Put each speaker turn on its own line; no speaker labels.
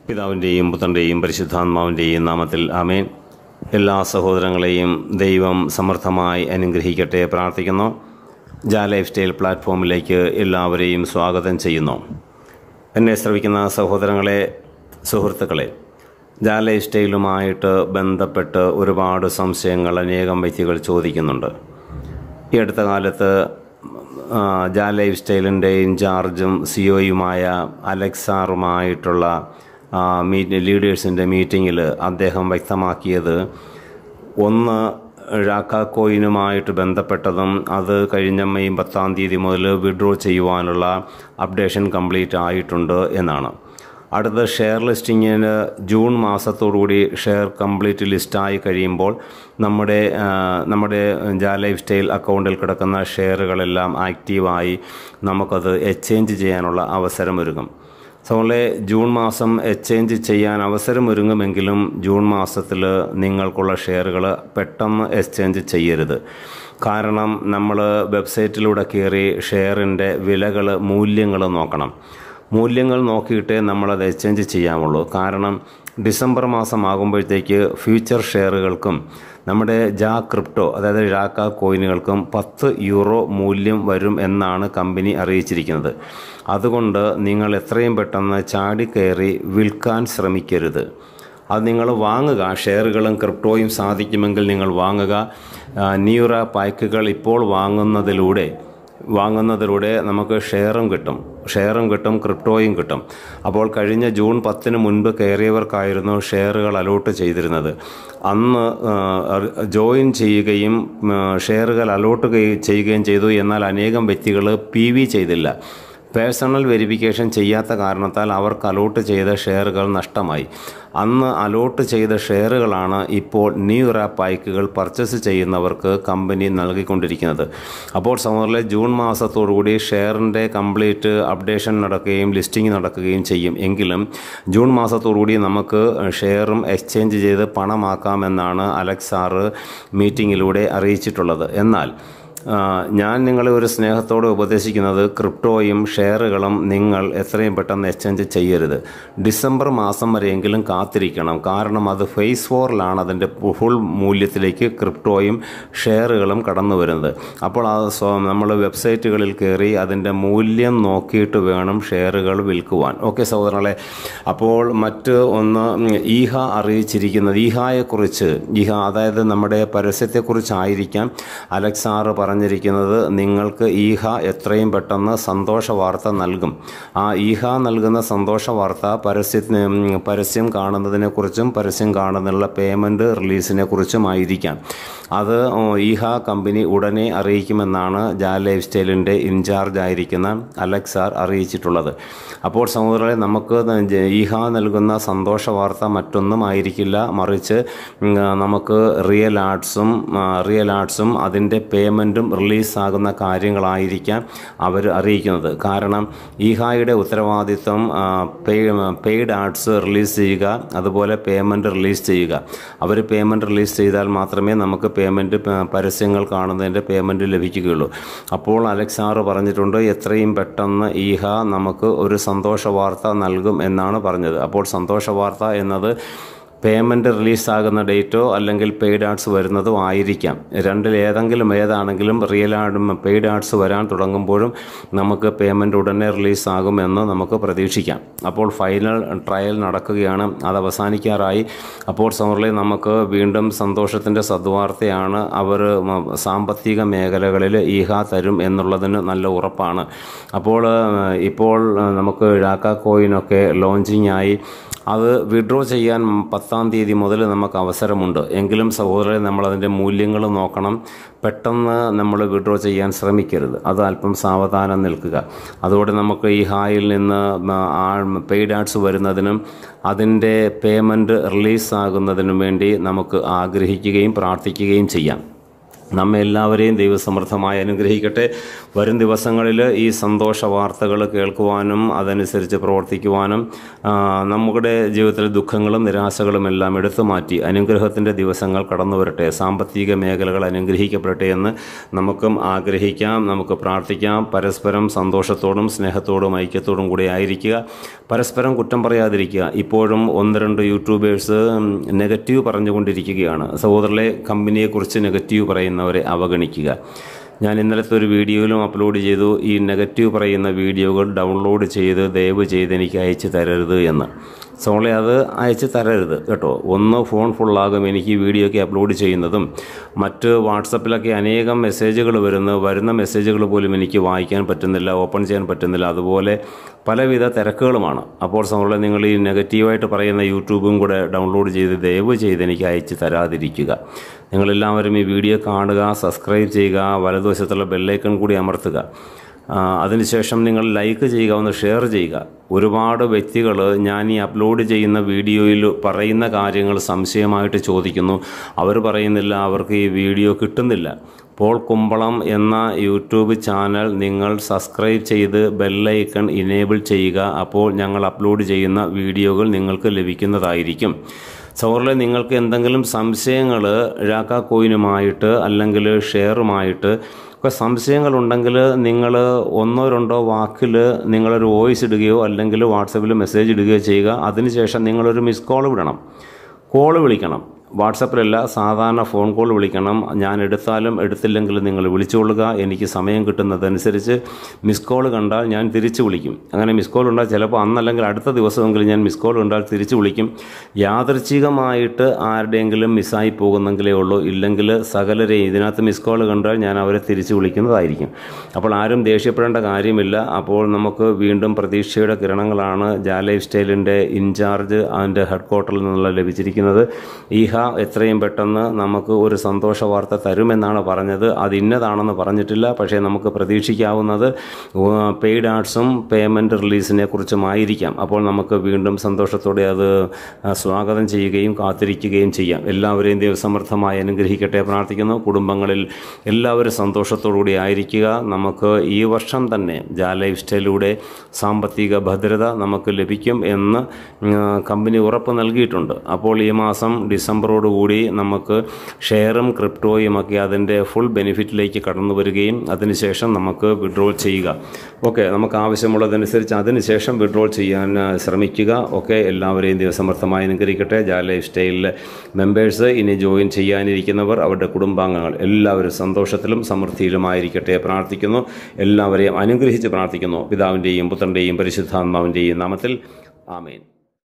പിതാവിൻ്റെയും പുത്രൻ്റെയും പരിശുദ്ധാത്മാവിൻ്റെയും നാമത്തിൽ ആമേൻ എല്ലാ സഹോദരങ്ങളെയും ദൈവം സമർത്ഥമായി അനുഗ്രഹിക്കട്ടെ പ്രാർത്ഥിക്കുന്നു ജാ ലൈഫ് സ്റ്റൈൽ പ്ലാറ്റ്ഫോമിലേക്ക് എല്ലാവരെയും സ്വാഗതം ചെയ്യുന്നു എന്നെ ശ്രവിക്കുന്ന സഹോദരങ്ങളെ സുഹൃത്തുക്കളെ ജാ ലൈഫ് സ്റ്റൈലുമായിട്ട് ബന്ധപ്പെട്ട് ഒരുപാട് സംശയങ്ങൾ അനേകം വ്യക്തികൾ ചോദിക്കുന്നുണ്ട് ഈ അടുത്ത കാലത്ത് ആ, ജാ ലൈഫ് സ്റ്റൈലിൻ്റെ ഇൻചാർജും സിഒയുമായ അലക്സാറുമായിട്ടുള്ള ആ, മീറ്റ് ലീഡേഴ്സിൻ്റെ മീറ്റിങ്ങിൽ അദ്ദേഹം വ്യക്തമാക്കിയത് ഒന്ന് ഴാക്ക കോയിനുമായിട്ട് ബന്ധപ്പെട്ടതും അത് കഴിഞ്ഞ മെയ് പത്താം തീയതി മുതൽ വിഡ്രോ ചെയ്യുവാനുള്ള അപ്ഡേഷൻ കംപ്ലീറ്റ് ആയിട്ടുണ്ട് എന്നാണ് അടുത്ത ഷെയർ ലിസ്റ്റിങ്ങിന് ജൂൺ മാസത്തോടുകൂടി ഷെയർ കംപ്ലീറ്റ് ലിസ്റ്റായി കഴിയുമ്പോൾ നമ്മുടെ ആ, നമ്മുടെ ജാ ലൈഫ് സ്റ്റൈൽ അക്കൗണ്ടിൽ കിടക്കുന്ന ഷെയറുകളെല്ലാം ആക്റ്റീവായി നമുക്കത് എക്സ്ചേഞ്ച് ചെയ്യാനുള്ള അവസരമൊരുങ്ങും സോളെ ജൂൺ മാസം എക്സ്ചേഞ്ച് ചെയ്യാൻ അവസരമൊരുങ്ങുമെങ്കിലും ജൂൺ മാസത്തിൽ നിങ്ങൾക്കുള്ള ഷെയറുകൾ പെട്ടെന്ന് എക്സ്ചേഞ്ച് ചെയ്യരുത് കാരണം നമ്മൾ വെബ്സൈറ്റിലൂടെ കയറി ഷെയറിൻ്റെ വിലകൾ മൂല്യങ്ങൾ നോക്കണം മൂല്യങ്ങൾ നോക്കിയിട്ടേ നമ്മളത് എക്സ്ചേഞ്ച് ചെയ്യാമുള്ളൂ കാരണം ഡിസംബർ മാസം ആകുമ്പോഴത്തേക്ക് ഫ്യൂച്ചർ ഷെയറുകൾക്കും നമ്മുടെ ജാ ക്രിപ്റ്റോ അതായത് ജാക്ക കോയിനുകൾക്കും പത്ത് യൂറോ മൂല്യം വരും എന്നാണ് കമ്പനി അറിയിച്ചിരിക്കുന്നത് അതുകൊണ്ട് നിങ്ങൾ എത്രയും പെട്ടെന്ന് ചാടിക്കയറി വിൽക്കാൻ ശ്രമിക്കരുത് അത് നിങ്ങൾ വാങ്ങുക ഷെയറുകളും ക്രിപ്റ്റോയും സാധിക്കുമെങ്കിൽ നിങ്ങൾ വാങ്ങുക ആ, ന്യൂറ പായ്ക്കുകൾ ഇപ്പോൾ വാങ്ങുന്നതിലൂടെ വാങ്ങുന്നതിലൂടെ നമുക്ക് ഷെയറും കിട്ടും ഷെയറും കിട്ടും ക്രിപ്റ്റോയും കിട്ടും അപ്പോൾ കഴിഞ്ഞ ജൂൺ പത്തിന് മുൻപ് കയറിയവർക്കായിരുന്നു ഷെയറുകൾ അലോട്ട് ചെയ്തിരുന്നത് അന്ന് ആ, ജോയിൻ ചെയ്യുകയും ആ, ഷെയറുകൾ അലോട്ട് ചെയ്യുകയും ചെയ്തു എന്നാൽ അനേകം വ്യക്തികൾ പി വി ചെയ്തില്ല പേഴ്സണൽ വെരിഫിക്കേഷൻ ചെയ്യാത്ത കാരണത്താൽ അവർക്ക് അലോട്ട് ചെയ്ത ഷെയറുകൾ നഷ്ടമായി അന്ന് അലോട്ട് ചെയ്ത ഷെയറുകളാണ് ഇപ്പോൾ ന്യൂ റാപ്പ് ബൈക്കുകൾ പർച്ചേസ് ചെയ്യുന്നവർക്ക് കമ്പനി നൽകിക്കൊണ്ടിരിക്കുന്നത് അപ്പോൾ സമ്മറിലെ ജൂൺ മാസത്തോടുകൂടി ഷെയറിൻ്റെ കംപ്ലീറ്റ് അപ്ഡേഷൻ നടക്കുകയും ലിസ്റ്റിംഗ് നടക്കുകയും ചെയ്യും എങ്കിലും ജൂൺ മാസത്തോടുകൂടി നമുക്ക് ഷെയറും എക്സ്ചേഞ്ച് ചെയ്ത് പണമാക്കാമെന്നാണ് അലക്സാറ് മീറ്റിങ്ങിലൂടെ അറിയിച്ചിട്ടുള്ളത് എന്നാൽ ആ, ഞാൻ നിങ്ങളെ ഒരു സ്നേഹത്തോടെ ഉപദേശിക്കുന്നത് ക്രിപ്റ്റോയും ഷെയറുകളും നിങ്ങൾ എത്രയും പെട്ടെന്ന് എക്സ്ചേഞ്ച് ചെയ്യരുത് ഡിസംബർ മാസം വരെയെങ്കിലും കാത്തിരിക്കണം കാരണം അത് ഫേസ് ഫോറിലാണ് അതിൻ്റെ ഫുൾ മൂല്യത്തിലേക്ക് ക്രിപ്റ്റോയും ഷെയറുകളും കടന്നു വരുന്നത് അപ്പോൾ അത് സ്വ നമ്മൾ വെബ്സൈറ്റുകളിൽ കയറി അതിൻ്റെ മൂല്യം നോക്കിയിട്ട് വേണം ഷെയറുകൾ വിൽക്കുവാൻ ഓക്കെ സഹോദരങ്ങളെ അപ്പോൾ മറ്റ് ഒന്ന് ഈഹ അറിയിച്ചിരിക്കുന്നത് ഈഹായെക്കുറിച്ച് ഈഹ അതായത് നമ്മുടെ പരസ്യത്തെക്കുറിച്ചായിരിക്കാം അലക്സാറ് പറഞ്ഞിരിക്കുന്നത് നിങ്ങൾക്ക് ഈഹ എത്രയും പെട്ടെന്ന് സന്തോഷ വാർത്ത നൽകും ആ ഈഹ നൽകുന്ന സന്തോഷ വാർത്ത പരസ്യത്തിന് ഉം, പരസ്യം കാണുന്നതിനെക്കുറിച്ചും പരസ്യം കാണുന്നതിനുള്ള പേയ്മെൻറ്റ് റിലീസിനെ കുറിച്ചുമായിരിക്കാം അത് ഓ, ഈഹ കമ്പനി ഉടനെ അറിയിക്കുമെന്നാണ് ജാ ലൈഫ് സ്റ്റൈലിൻ്റെ ഇൻചാർജ് ആയിരിക്കുന്ന അലക്സാർ അറിയിച്ചിട്ടുള്ളത് അപ്പോൾ സഹോദരങ്ങളെ നമുക്ക് ജ- ഈഹ നൽകുന്ന സന്തോഷ വാർത്ത മറ്റൊന്നും ആയിരിക്കില്ല മറിച്ച് ഉം, നമുക്ക് റിയൽ ആർട്സും റിയൽ ആർട്സും അതിൻ്റെ പേയ്മെൻറ്റും റിലീസാകുന്ന കാര്യങ്ങളായിരിക്കാം അവർ അറിയിക്കുന്നത് കാരണം ഈഹായുടെ ഉത്തരവാദിത്വം പെയ്ഡ് ആർട്സ് റിലീസ് ചെയ്യുക അതുപോലെ പേയ്മെൻറ്റ് റിലീസ് ചെയ്യുക അവർ പേയ്മെൻറ്റ് റിലീസ് ചെയ്താൽ മാത്രമേ നമുക്ക് പേയ്മെൻറ്റ് പരസ്യങ്ങൾ കാണുന്നതിൻ്റെ പേയ്മെൻറ്റ് ലഭിക്കുകയുള്ളൂ അപ്പോൾ അലക്സാറ് പറഞ്ഞിട്ടുണ്ട് എത്രയും പെട്ടെന്ന് ഈഹ നമുക്ക് ഒരു സന്തോഷ വാർത്ത നൽകും എന്നാണ് പറഞ്ഞത് അപ്പോൾ സന്തോഷ വാർത്ത എന്നത് പേയ്മെൻറ്റ് റിലീസാകുന്ന ഡേറ്റോ അല്ലെങ്കിൽ പെയ്ഡ് ആർട്സ് വരുന്നതോ ആയിരിക്കാം രണ്ടിൽ ഏതെങ്കിലും ഏതാണെങ്കിലും റിയൽ ആർഡും പെയ്ഡ് ആർട്സ് വരാൻ തുടങ്ങുമ്പോഴും നമുക്ക് പേയ്മെൻറ്റ് ഉടനെ റിലീസാകുമെന്ന് നമുക്ക് പ്രതീക്ഷിക്കാം അപ്പോൾ ഫൈനൽ ട്രയൽ നടക്കുകയാണ് അത് അവസാനിക്കാറായി അപ്പോൾ സമറിലെ നമുക്ക് വീണ്ടും സന്തോഷത്തിൻ്റെ സദ്വാർത്തയാണ് അവർ സാമ്പത്തിക മേഖലകളിൽ ഈഹ തരും എന്നുള്ളതിന് നല്ല ഉറപ്പാണ് അപ്പോൾ ഏഹ്, ഇപ്പോൾ ഏഹ്, നമുക്ക് ഴാക്ക കോയിനൊക്കെ ലോഞ്ചിങ് ആയി അത് വിഡ്രോ ചെയ്യാൻ പത്താം തീയതി മുതൽ നമുക്ക് അവസരമുണ്ട് എങ്കിലും സഹോദരരെ നമ്മൾ അതിൻ്റെ മൂല്യങ്ങൾ നോക്കണം പെട്ടെന്ന് നമ്മൾ വിഡ്രോ ചെയ്യാൻ ശ്രമിക്കരുത് അത് അല്പം സാവധാനം നിൽക്കുക അതോടെ നമുക്ക് ഈ ഹായിൽ നിന്ന് പെയ്ഡ് ആർട്സ് വരുന്നതിനും അതിൻ്റെ പേയ്മെൻറ്റ് റിലീസാകുന്നതിനും വേണ്ടി നമുക്ക് ആഗ്രഹിക്കുകയും പ്രാർത്ഥിക്കുകയും ചെയ്യാം നമ്മെ എല്ലാവരെയും ദൈവസമൃദ്ധമായി അനുഗ്രഹിക്കട്ടെ വരും ദിവസങ്ങളിൽ ഈ സന്തോഷ വാർത്തകൾ കേൾക്കുവാനും അതനുസരിച്ച് പ്രവർത്തിക്കുവാനും ആ, നമ്മുടെ ജീവിതത്തിലെ ദുഃഖങ്ങളും നിരാശകളും എല്ലാം എടുത്തു മാറ്റി അനുഗ്രഹത്തിൻ്റെ ദിവസങ്ങൾ കടന്നു വരട്ടെ സാമ്പത്തിക മേഖലകൾ അനുഗ്രഹിക്കപ്പെടട്ടെ എന്ന് നമുക്കും ആഗ്രഹിക്കാം നമുക്ക് പ്രാർത്ഥിക്കാം പരസ്പരം സന്തോഷത്തോടും സ്നേഹത്തോടും ഐക്യത്തോടും കൂടി ആയിരിക്കുക പരസ്പരം കുറ്റം പറയാതിരിക്കുക ഇപ്പോഴും ഒന്ന് രണ്ട് യൂട്യൂബേഴ്സ് നെഗറ്റീവ് പറഞ്ഞുകൊണ്ടിരിക്കുകയാണ് സഹോദരങ്ങളെ കമ്പനിയെക്കുറിച്ച് നെഗറ്റീവ് പറയുന്നവരെ അവഗണിക്കുക ഞാൻ ഇന്നലത്തെ ഒരു വീഡിയോയിലും അപ്ലോഡ് ചെയ്തു ഈ നെഗറ്റീവ് പറയുന്ന വീഡിയോകൾ ഡൗൺലോഡ് ചെയ്ത് ദയവ് ചെയ്ത് എനിക്ക് അയച്ചു തരരുത് എന്ന് സോളെ അത് അയച്ചു തരരുത് കേട്ടോ ഒന്ന് ഫോൺ ഫുള്ളാകും എനിക്ക് ഈ വീഡിയോ ഒക്കെ അപ്ലോഡ് ചെയ്യുന്നതും മറ്റ് വാട്സപ്പിലൊക്കെ അനേകം മെസ്സേജുകൾ വരുന്നു വരുന്ന മെസ്സേജുകൾ പോലും എനിക്ക് വായിക്കാൻ പറ്റുന്നില്ല ഓപ്പൺ ചെയ്യാൻ പറ്റുന്നില്ല അതുപോലെ പലവിധ തിരക്കുകളുമാണ് അപ്പോൾ സോളെ നിങ്ങൾ ഈ നെഗറ്റീവായിട്ട് പറയുന്ന യൂട്യൂബും കൂടെ ഡൗൺലോഡ് ചെയ്ത് ദയവ് ചെയ്ത് എനിക്ക് അയച്ചു തരാതിരിക്കുക നിങ്ങളെല്ലാവരും ഈ വീഡിയോ കാണുക സബ്സ്ക്രൈബ് ചെയ്യുക വലതുവശത്തുള്ള ബെല്ലൈക്കൺ കൂടി അമർത്തുക ആ, അതിനുശേഷം നിങ്ങൾ ലൈക്ക് ചെയ്യുക ഒന്ന് ഷെയർ ചെയ്യുക ഒരുപാട് വ്യക്തികൾ ഞാൻ ഈ അപ്ലോഡ് ചെയ്യുന്ന വീഡിയോയിൽ പറയുന്ന കാര്യങ്ങൾ സംശയമായിട്ട് ചോദിക്കുന്നു അവർ പറയുന്നില്ല അവർക്ക് ഈ വീഡിയോ കിട്ടുന്നില്ല പോൾ കുമ്പളം എന്ന യൂട്യൂബ് ചാനൽ നിങ്ങൾ സബ്സ്ക്രൈബ് ചെയ്ത് ബെല്ലൈക്കൺ ഇനേബിൾ ചെയ്യുക അപ്പോൾ ഞങ്ങൾ അപ്ലോഡ് ചെയ്യുന്ന വീഡിയോകൾ നിങ്ങൾക്ക് ലഭിക്കുന്നതായിരിക്കും സൗറിലെ നിങ്ങൾക്ക് എന്തെങ്കിലും സംശയങ്ങൾ രാക്ക കോയിനുമായിട്ട് അല്ലെങ്കിൽ ഷെയറുമായിട്ട് ഒക്കെ സംശയങ്ങളുണ്ടെങ്കിൽ നിങ്ങൾ ഒന്നോ രണ്ടോ വാക്കിൽ നിങ്ങളൊരു വോയിസ് ഇടുകയോ അല്ലെങ്കിൽ വാട്സപ്പിൽ മെസ്സേജ് ഇടുകയോ ചെയ്യുക അതിനുശേഷം നിങ്ങളൊരു മിസ് കോൾ വിടണം കോൾ വിളിക്കണം വാട്സപ്പിലല്ല സാധാരണ ഫോൺ കോൾ വിളിക്കണം ഞാൻ എടുത്താലും എടുത്തില്ലെങ്കിലും നിങ്ങൾ വിളിച്ചുകൊള്ളുക എനിക്ക് സമയം കിട്ടുന്നതനുസരിച്ച് മിസ് കോൾ കണ്ടാൽ ഞാൻ തിരിച്ചു വിളിക്കും അങ്ങനെ മിസ് കോൾ ഉണ്ടാൽ ചിലപ്പോൾ അന്നല്ലെങ്കിൽ അടുത്ത ദിവസമെങ്കിലും ഞാൻ മിസ് കോൾ കണ്ടാൽ തിരിച്ചു വിളിക്കും യാദർച്ഛികമായിട്ട് ആരുടെയെങ്കിലും മിസ്സായി പോകുന്നെങ്കിലേ ഉള്ളൂ ഇല്ലെങ്കിൽ സകലരെയും ഇതിനകത്ത് മിസ് കോൾ കണ്ടാൽ ഞാൻ അവരെ തിരിച്ചു വിളിക്കുന്നതായിരിക്കും അപ്പോൾ ആരും ദേഷ്യപ്പെടേണ്ട കാര്യമില്ല അപ്പോൾ നമുക്ക് വീണ്ടും പ്രതീക്ഷയുടെ കിരണങ്ങളാണ് ജാ ലൈഫ് സ്റ്റൈലിൻ്റെ ഇൻചാർജ് അതിൻ്റെ ഹെഡ് ക്വാർട്ടറിൽ നിന്നുള്ള ലഭിച്ചിരിക്കുന്നത് ഈഹ എത്രയും പെട്ടെന്ന് നമുക്ക് ഒരു സന്തോഷ വാർത്ത തരുമെന്നാണ് പറഞ്ഞത് അത് ഇന്നതാണെന്ന് പറഞ്ഞിട്ടില്ല പക്ഷേ നമുക്ക് പ്രതീക്ഷിക്കാവുന്നത് പെയ്ഡ് ആർട്സും പേയ്മെൻറ്റ് റിലീസിനെ കുറിച്ചുമായിരിക്കാം അപ്പോൾ നമുക്ക് വീണ്ടും സന്തോഷത്തോടെ അത് ആ, സ്വാഗതം ചെയ്യുകയും കാത്തിരിക്കുകയും ചെയ്യാം എല്ലാവരെയും ദൈവസമർത്ഥമായി അനുഗ്രഹിക്കട്ടെ പ്രാർത്ഥിക്കുന്നു കുടുംബങ്ങളിൽ എല്ലാവരും സന്തോഷത്തോടുകൂടി ആയിരിക്കുക നമുക്ക് ഈ വർഷം തന്നെ ജാ ലൈഫ് സ്റ്റൈലിലൂടെ സാമ്പത്തിക ഭദ്രത നമുക്ക് ലഭിക്കും എന്ന് ഉം, കമ്പനി ഉറപ്പ് നൽകിയിട്ടുണ്ട് അപ്പോൾ ഈ മാസം ഡിസംബറോടുകൂടി നമുക്ക് ഷെയറും ക്രിപ്റ്റോയും ഒക്കെ അതിൻ്റെ ഫുൾ ബെനിഫിറ്റിലേക്ക് കടന്നു വരികയും അതിനുശേഷം നമുക്ക് വിഡ്രോൾ ചെയ്യുക ഓക്കെ നമുക്ക് ആവശ്യമുള്ളതനുസരിച്ച് അതിനുശേഷം വിഡ്രോൾ ചെയ്യാൻ ആ, ശ്രമിക്കുക ഓക്കെ എല്ലാവരെയും ദിവസമർത്ഥമായി അനുകരിക്കട്ടെ ജാ ലൈഫ് സ്റ്റൈലിലെ മെമ്പേഴ്സ് ഇനി ജോയിൻ ചെയ്യാനിരിക്കുന്നവർ അവരുടെ കുടുംബാംഗങ്ങൾ എല്ലാവരും സന്തോഷത്തിലും സമൃദ്ധിയിലുമായിരിക്കട്ടെ പ്രാർത്ഥിക്കുന്നു എല്ലാവരെയും അനുഗ്രഹിച്ച് പ്രാർത്ഥിക്കുന്നു പിതാവിൻ്റെയും പുത്രൻ്റെയും പരിശുദ്ധാത്മാവിൻ്റെയും നാമത്തിൽ ആമേൻ